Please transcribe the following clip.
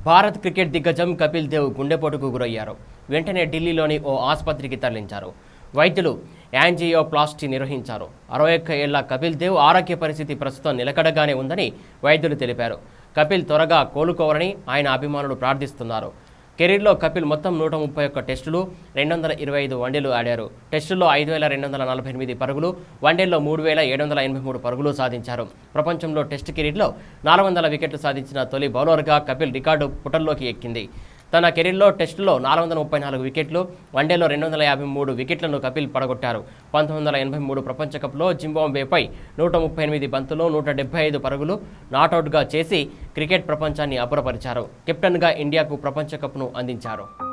Bharat cricket దిగ్గజం కపిల్ దేవ్ గుండెపోటుకు గురయ్యారు వెంటనే ఢిల్లీలోని ఓ ఆసుపత్రికి తరలించారు వైద్యులు యాంజియోప్లాస్టీ నిర్వహించారు అరవై ఒక్క ఏళ్ల కపిల్ దేవ్ ఆరోగ్య పరిస్థితి ప్రస్తుతం నిలకడగానే ఉందని వైద్యులు తెలిపారు కపిల్ త్వరగా కోలుకోవాలని ఆయన అభిమానులు ప్రార్థిస్తున్నారు కెరీర్లో కపిల్ మొత్తం నూట ముప్పై ఒక్క టెస్టులు రెండు వందల ఇరవై ఐదు వన్డేలు ఆడారు టెస్టుల్లో ఐదు వేల రెండు వందల నలభై ఎనిమిది పరుగులు వన్డేల్లో మూడు వేల ఏడు వందల ఎనభై మూడు పరుగులు సాధించారు ప్రపంచంలో టెస్ట్ కెరీర్లో నాలుగు వందల వికెట్లు సాధించిన తొలి బౌలర్గా కపిల్ రికార్డు పుటల్లోకి ఎక్కింది తన కెరీర్లో టెస్టులో నాలుగు వందల ముప్పై నాలుగు వికెట్లు వన్డేలో రెండు వందల యాభై మూడు వికెట్లను కపిల్ పడగొట్టారు పంతొమ్మిది వందల ఎనభై మూడు ప్రపంచ కప్లో జింబాంబేపై నూట ముప్పై ఎనిమిది బంతులు నూట డెబ్బై ఐదు పరుగులు నాటౌట్గా చేసి క్రికెట్ ప్రపంచాన్ని అబ్బురపరిచారు కెప్టెన్గా ఇండియాకు ప్రపంచ కప్ను అందించారు